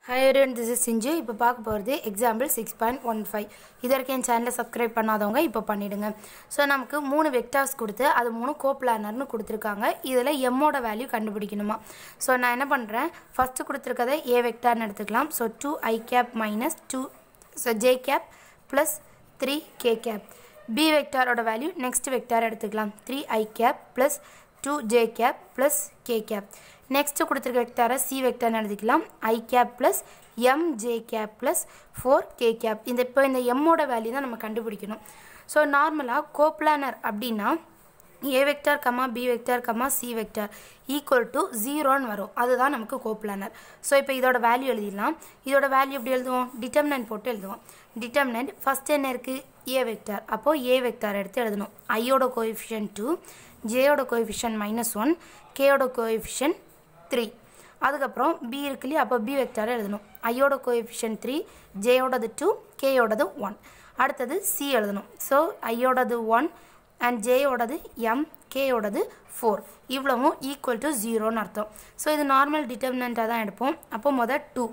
higher this is சிஞ்சு இப்போ பார்க்க போகிறது example six point one five இது வரைக்கும் என் சேனலை சப்ஸ்கிரைப் பண்ணாதவங்க இப்போ பண்ணிவிடுங்க ஸோ நமக்கு மூணு வெக்டார்ஸ் கொடுத்து அது மூணு கோப்ளானர்னு கொடுத்துருக்காங்க இதில் எம்மோட வேல்யூ கண்டுபிடிக்கணுமா ஸோ நான் என்ன பண்ணுறேன் ஃபஸ்ட்டு கொடுத்துருக்கதை ஏ வெக்டார்னு எடுத்துக்கலாம் so two I cap minus two so J cap plus three K cap B வெக்டாரோட வேல்யூ நெக்ஸ்ட் வெக்டார் எடுத்துக்கலாம் three I cap plus two J cap plus K cap next கொடுத்துருக்க வெக்டாரை C வெக்டார்னு எழுதிக்கலாம் I cap plus M J cap plus four K cap இந்த இப்போ இந்த எம்மோட value தான் நம்ம கண்டுபிடிக்கணும் ஸோ நார்மலாக கோப்ளானர் அப்படின்னா A vector comma B vector comma C vector equal to ஜீரோன்னு வரும் அதுதான் நமக்கு கோப்ளானர் ஸோ இப்போ இதோட வேல்யூ எழுதிடலாம் இதோட வேல்யூ எப்படி எழுதுவோம் டிட்டர்மினன்ட் போட்டு எழுதுவோம் டிட்டர்மினன்ட் ஃபஸ்ட் என்ன இருக்குது ஏ வெக்டார் அப்போது ஏ வெக்டார் எடுத்து எழுதணும் ஐயோட கோஎஃபிஷியன் டூ ஜேயோட கோஎஃபிஷியன் மைனஸ் ஒன் கேயோட கோஎஃபிஷியன் த்ரீ அதுக்கப்புறம் பி இருக்கு இல்லையா அப்போ பி வெக்டாரை எழுதணும் ஐயோட கோஎஃபிஷியன் த்ரீ ஜேயோடது டூ கேயோடது ஒன் அடுத்தது சி எழுதணும் ஸோ ஐயோடது ஒன் அண்ட் ஜேயோடது எம் கேயோடது ஃபோர் இவ்வளவும் ஈக்குவல் டு ஜீரோன்னு அர்த்தம் ஸோ இது நார்மல் டிட்டர்மினண்ட்டாக தான் எடுப்போம் அப்போ மொதல் டூ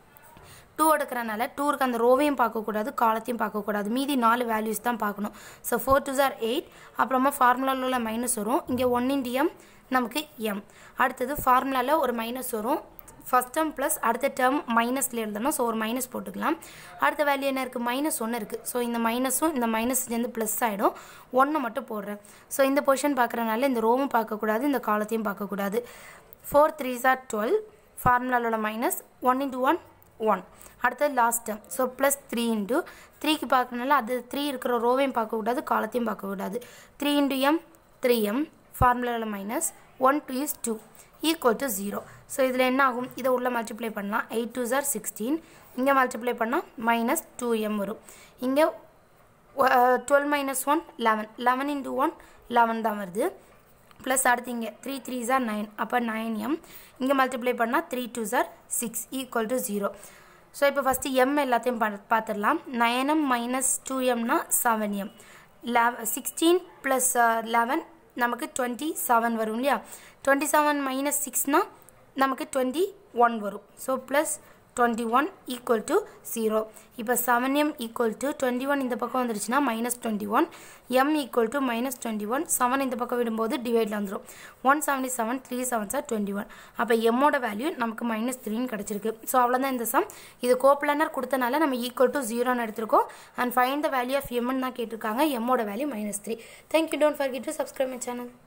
டூ எடுக்கிறனால டூருக்கு அந்த ரோவையும் பார்க்கக்கூடாது காலத்தையும் பார்க்கக்கூடாது மீதி நாலு வேல்யூஸ் தான் பார்க்கணும் ஸோ ஃபோர் டூ ஜார் எயிட் அப்புறமா ஃபார்முலாவில் உள்ள மைனஸ் வரும் இங்கே ஒன் இன்டி எம் நமக்கு எம் அடுத்தது ஃபார்முலாவில் ஒரு மைனஸ் வரும் ஃபஸ்ட் டேர்ம் ப்ளஸ் அடுத்த டேர்ம் மைனஸில் எழுதணும் ஸோ ஒரு மைனஸ் போட்டுக்கலாம் அடுத்த வேல்யூ என்ன இருக்குது மைனஸ் ஒன்று இருக்குது ஸோ இந்த மைனஸும் இந்த மைனஸ் சேர்ந்து ப்ளஸ் ஆகிடும் ஒன்று மட்டும் போடுறேன் ஸோ இந்த பொசிஷன் பார்க்குறனால இந்த ரோவும் பார்க்கக்கூடாது இந்த காலத்தையும் பார்க்கக்கூடாது ஃபோர் த்ரீ ஜார் டுவெல் ஃபார்முலாவில் minus one into one one அடுத்தது last term so plus three into த்ரீக்கு பார்க்கறனால அது த்ரீ இருக்கிற ரோவையும் பார்க்கக்கூடாது காலத்தையும் பார்க்கக்கூடாது three into M three M ஃபார்முலாவில் minus one two is two equal to zero so இதில் என்ன ஆகும் இதை உள்ள மல்டிப்ளை பண்ணலாம் எயிட் டூ ஜார் சிக்ஸ்டீன் இங்கே மல்டிப்ளை பண்ணால் மைனஸ் டூ எம் வரும் இங்கே twelve minus one eleven eleven into one eleven தான் வருது ப்ளஸ் அடுத்து இங்கே த்ரீ த்ரீ ஜார் நைன் அப்போ நைன் எம் இங்கே மல்டிப்ளை பண்ணால் த்ரீ டூ ஜார் six equal to zero so இப்போ ஃபஸ்ட்டு எம் எல்லாத்தையும் பா பார்த்துடலாம் நைன் எம் மைனஸ் டூ எம்னா செவன் எம் லெவ சிக்ஸ்டீன் ப்ளஸ் லெவன் நமக்கு டுவெண்ட்டி செவன் வரும் இல்லையா டுவெண்ட்டி செவன் மைனஸ் சிக்ஸ்னால் நமக்கு டுவெண்ட்டி ஒன் வரும் so plus twenty one equal to zero இப்போ seven M equal to twenty one இந்த பக்கம் வந்துருச்சுன்னா minus twenty one M equal to minus twenty one seven இந்த பக்கம் விடும்போது டிவைடில் வந்துடும் one seventy seven three seven சார் டுவெண்ட்டி ஒன் அப்போ எம்மோட வேல்யூ நமக்கு மைனஸ் த்ரீன்னு கிடச்சிருக்கு ஸோ அவ்வளோதான் இந்த சம் இது கோப்ளனர் கொடுத்தனால நம்ம ஈக்குவல் டு ஜீரோன்னு எடுத்திருக்கோம் and find the value of எம்னு தான் கேட்டிருக்காங்க எம்மோட value minus three thank you don't forget to subscribe my channel